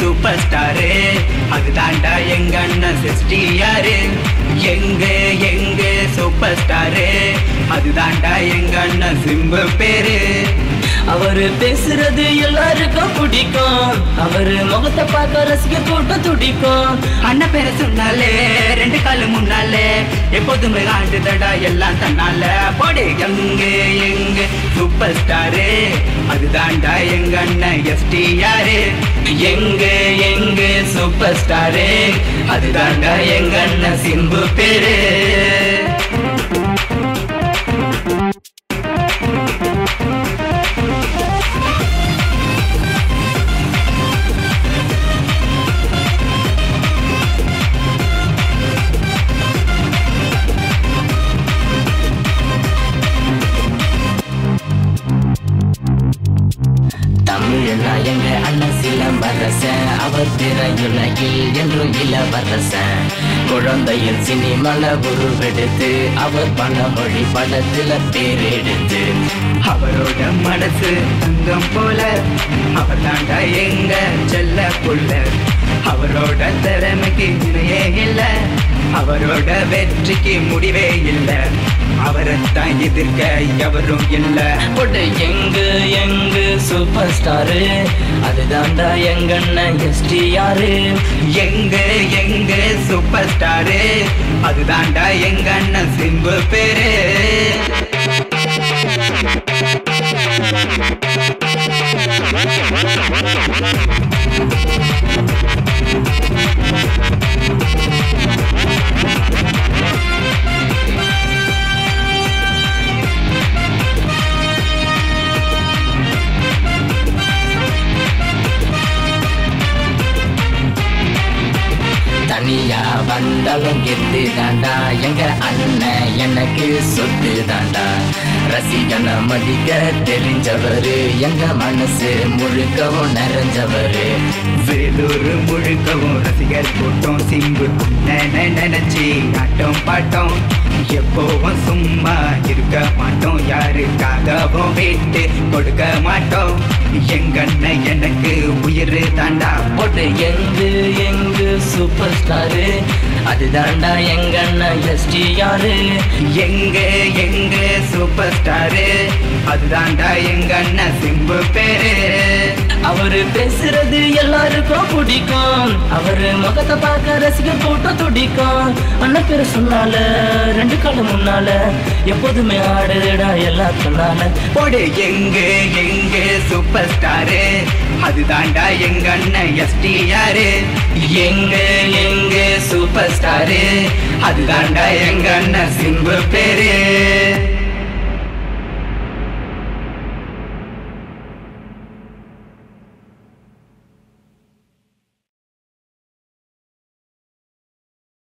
super star அதுதான்டா எங்க அண்ணன் சிஸ்டியாரு எங்க எங்க சூப்பர் ஸ்டாரு அதுதான்டா எங்க அண்ணன் சிம்பு பேரு அவரு பேசுறது எல்லாருக்கும் பிடிக்கும் அவரு முகத்தை பார்க்க ரசிக்க கூட்டம் துடிக்கும் அண்ணன் பேரை சொன்னாலே ரெண்டு காலு முன்னாலே எப்போதுமே ஆண்டுதடா எல்லாம் தன்னால போடு எங்க எங்க சூப்பர் ஸ்டாரு அதுதான்டா எங்க அண்ணன் எஸ்டிஆரு எங்க எங்க சூப்பர் ஸ்டாரு அதுதான்டா எங்க அண்ணன் சிம்பு பேரு தமிழ்னா எங்க அண்ணன் சிலம்பரசன் அவர் திரையுலகில் என்றும் இளவரசன் குழந்தையில் சினிமால உருவெடுத்து அவர் பல மொழி படத்துல பேரெடுத்து அவரோட மனசு தங்கம் போல அவர் தாண்டா எங்க செல்ல புள்ள அவரோட திறமைக்கு இணையே இல்ல அவரோட வெற்றிக்கு முடிவே இல்ல அவரைத்தான் எதிர்க்க எவரும் இல்ல போட்டு எங்க எங்க சூப்பர் ஸ்டாரு அதுதான்டா எங்க அண்ணன் எஸ்டிஆரு எங்க எங்க சூப்பர் ஸ்டாரு அதுதான்டா எங்க அண்ணன் சிம்பு பேரு தனியா வந்தாலும் கெத்து தாண்டா எங்க அண்ணன் எனக்கு சொத்து தாண்டா ரசிகன மதிக்க தெரிஞ்சவரு எங்க மனசு முழுக்கவும் நிறைஞ்சவரு வேலூர் முழுக்கவும் ரசிகர் கூட்டம் சிம்பு நினை நினைச்சி ஆட்டம் பாட்டம் எப்போவும் சும்மா இருக்க மாட்டோம் யாருக்காகவும் விட்டு கொடுக்க மாட்டோம் எங்கண்ண எனக்கு உயிர் தாண்டா போட்டு எங்கு எங்கு சூப்பர் ஸ்டாரு அதுதான்டா எங்க அண்ணன் எஸ்டிஆரு எங்க எங்க சூப்பர் ஸ்டாரு அதுதான்டா எங்க அண்ணன் சிம்பு பேரு அவரு பேசுறது எல்லாருக்கும் பிடிக்கும் அவரு முகத்தை பார்க்க ரசிக்க கூட்டம் துடிக்கும் அண்ணன் பேரு சொன்னால ரெண்டு காலம் முன்னால எப்போதுமே ஆடுடா எல்லாத்துனால போடு எங்க எங்க சூப்பர் ஸ்டாரு அதுதான்டா எங்க அண்ணன் எஸ்டிஆரு எங்க எங்க சூப்பர் ஸ்டாரு அதுதான்டா எங்க அண்ணன் சிம்பு பேரு